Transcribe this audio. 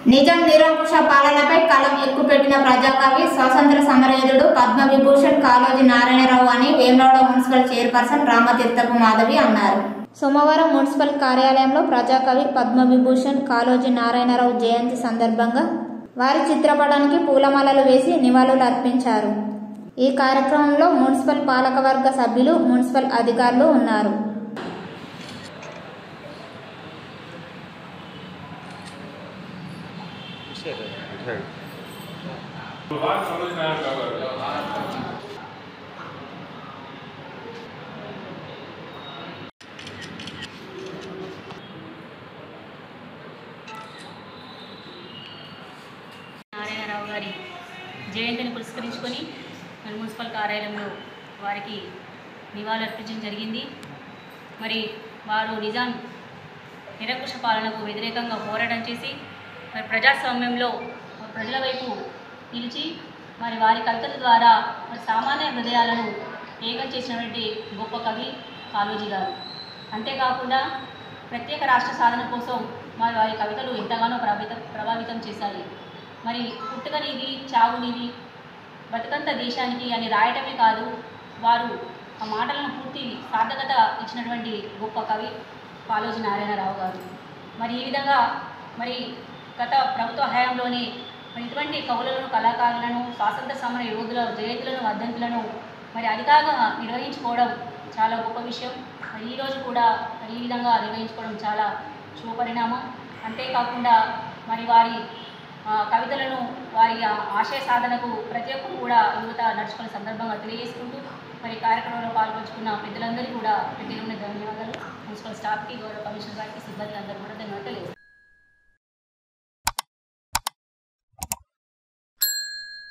నిజాం నిరంకుశ పాలనపై కలం ఎక్కుపెట్టిన ప్రజాకవి స్వాతంత్ర సమరయోధుడు పద్మవిభూషణ్ కాళోజీ నారాయణరావు అని వేమరాడ మున్సిపల్ చైర్పర్సన్ రామతీర్థపు మాధవి అన్నారు సోమవారం మున్సిపల్ కార్యాలయంలో ప్రజాకవి పద్మవిభూషణ్ కాళోజీ నారాయణరావు జయంతి సందర్భంగా వారి చిత్రపటానికి పూలమాలలు వేసి నివాళులు అర్పించారు ఈ కార్యక్రమంలో మున్సిపల్ పాలకవర్గ సభ్యులు మున్సిపల్ అధికారులు ఉన్నారు నారాయణరావు గారి జయంతిని పురస్కరించుకొని మరి మున్సిపల్ కార్యాలయంలో వారికి నివాళులర్పించడం జరిగింది మరి వారు నిజాం నిరంకుశ పాలనకు వ్యతిరేకంగా పోరాటం చేసి మరి ప్రజాస్వామ్యంలో ప్రజల వైపు నిలిచి మరి వారి కవితల ద్వారా మరి సామాన్య హృదయాలను ఏకం చేసినటువంటి గొప్ప కవి కాళోజీ గారు అంతేకాకుండా ప్రత్యేక రాష్ట్ర సాధన కోసం మరి వారి కవితలు ఎంతగానో ప్రభావితం ప్రభావితం చేశాయి మరి పుట్టుకనిది చావునిది బతుకంత దేశానికి అని రాయటమే కాదు వారు ఆ మాటలను పూర్తి సార్థకత ఇచ్చినటువంటి గొప్ప కవి కాళోజీ నారాయణరావు గారు మరి ఈ విధంగా మరి గత ప్రభుత్వ హయాంలోనే మరి ఇటువంటి కవులను కళాకారులను స్వాతంత్ర సమర యోధుల జయంతులను వర్ధంతులను మరి అధికంగా నిర్వహించుకోవడం చాలా గొప్ప విషయం మరి ఈరోజు కూడా మరి ఈ విధంగా నిర్వహించుకోవడం చాలా శుభపరిణామం అంతేకాకుండా మరి వారి ఆ, కవితలను వారి ఆ ఆశయ సాధనకు ప్రతి ఒక్కరు కూడా యువత నడుచుకునే సందర్భంగా తెలియజేసుకుంటూ మరి కార్యక్రమంలో పాల్గొంచుకున్న పెద్దలందరికీ కూడా ప్రత్యేకమైన ధన్యవాదాలు మున్సిపల్ స్టాఫ్కి గౌరవ కమిషనర్ గారికి సిబ్బంది అందరూ కూడా ధన్యవాదాలు తెలియజేస్తాను